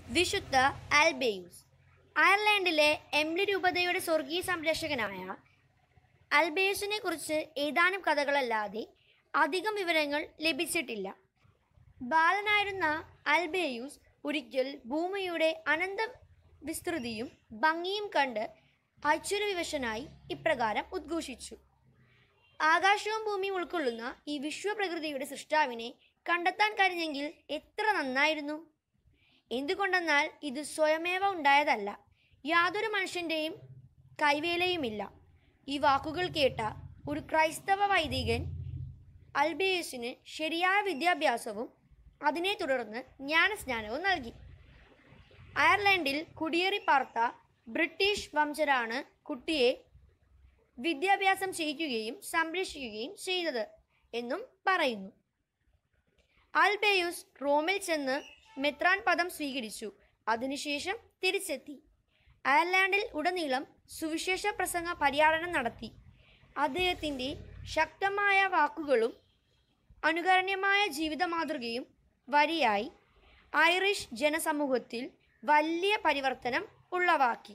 വിശുദ്ധ ആൽബേയൂസ് അയർലൻഡിലെ എംലി രൂപതയുടെ സ്വർഗീയ സംരക്ഷകനായ അൽബേയൂസിനെ കുറിച്ച് ഏതാനും കഥകളല്ലാതെ അധികം വിവരങ്ങൾ ലഭിച്ചിട്ടില്ല ബാലനായിരുന്ന അൽബേയൂസ് ഒരിക്കൽ ഭൂമിയുടെ അനന്ത വിസ്തൃതിയും ഭംഗിയും കണ്ട് ഐശ്വര്യവിവശനായി ഇപ്രകാരം ഉദ്ഘോഷിച്ചു ആകാശവും ഭൂമിയും ഉൾക്കൊള്ളുന്ന ഈ വിശ്വപ്രകൃതിയുടെ സൃഷ്ടാവിനെ കണ്ടെത്താൻ കഴിഞ്ഞെങ്കിൽ എത്ര നന്നായിരുന്നു എന്തുകൊണ്ടെന്നാൽ ഇത് സ്വയമേവ ഉണ്ടായതല്ല യാതൊരു മനുഷ്യൻ്റെയും കൈവേലയുമില്ല ഈ വാക്കുകൾ കേട്ട ഒരു ക്രൈസ്തവ വൈദികൻ അൽബേയസിന് ശരിയായ വിദ്യാഭ്യാസവും അതിനെ തുടർന്ന് ജ്ഞാനസ്നാനവും നൽകി അയർലൻഡിൽ കുടിയേറി പാർത്ത ബ്രിട്ടീഷ് വംശരാണ് കുട്ടിയെ വിദ്യാഭ്യാസം ചെയ്യിക്കുകയും സംരക്ഷിക്കുകയും ചെയ്തത് എന്നും പറയുന്നു ആൽബേയൂസ് റോമിൽ ചെന്ന് മെത്രാൻ പദം സ്വീകരിച്ചു അതിനുശേഷം തിരിച്ചെത്തി അയർലാൻഡിൽ ഉടനീളം സുവിശേഷ പ്രസംഗ പര്യാടനം നടത്തി അദ്ദേഹത്തിൻ്റെ ശക്തമായ വാക്കുകളും അനുകരണീയമായ ജീവിത മാതൃകയും വരിയായി ഐറിഷ് ജനസമൂഹത്തിൽ വലിയ പരിവർത്തനം ഉളവാക്കി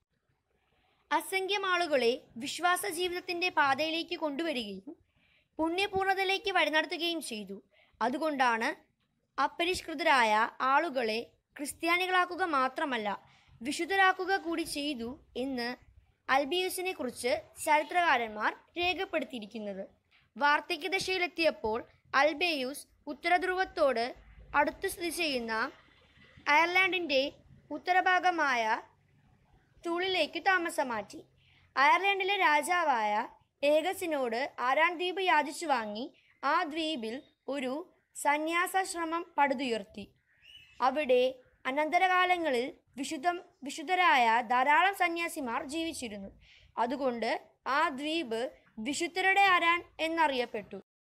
അസംഖ്യം ആളുകളെ വിശ്വാസ ജീവിതത്തിൻ്റെ പാതയിലേക്ക് കൊണ്ടുവരികയും പുണ്യപൂർണ്ണതയിലേക്ക് വഴിനടത്തുകയും ചെയ്തു അതുകൊണ്ടാണ് അപരിഷ്കൃതരായ ആളുകളെ ക്രിസ്ത്യാനികളാക്കുക മാത്രമല്ല വിശുദ്ധരാക്കുക കൂടി ചെയ്തു എന്ന് അൽബിയൂസിനെ കുറിച്ച് ചരിത്രകാരന്മാർ രേഖപ്പെടുത്തിയിരിക്കുന്നത് വാർദ്ധക്യദശയിലെത്തിയപ്പോൾ അൽബേയൂസ് ഉത്തരധ്രുവത്തോട് അടുത്ത് സ്ഥിതി ചെയ്യുന്ന അയർലാൻഡിൻ്റെ ഉത്തരഭാഗമായ തൂളിലേക്ക് താമസം മാറ്റി അയർലൻഡിലെ രാജാവായ ഏഗസിനോട് ആരാൻ ദ്വീപ് യാചിച്ചു വാങ്ങി ആ ദ്വീപിൽ ഒരു സന്യാസാശ്രമം പടുതുയർത്തി അവിടെ അനന്തരകാലങ്ങളിൽ വിശുദ്ധ വിശുദ്ധരായ ധാരാളം സന്യാസിമാർ ജീവിച്ചിരുന്നു അതുകൊണ്ട് ആ ദ്വീപ് വിശുദ്ധരുടെ അരാൻ എന്നറിയപ്പെട്ടു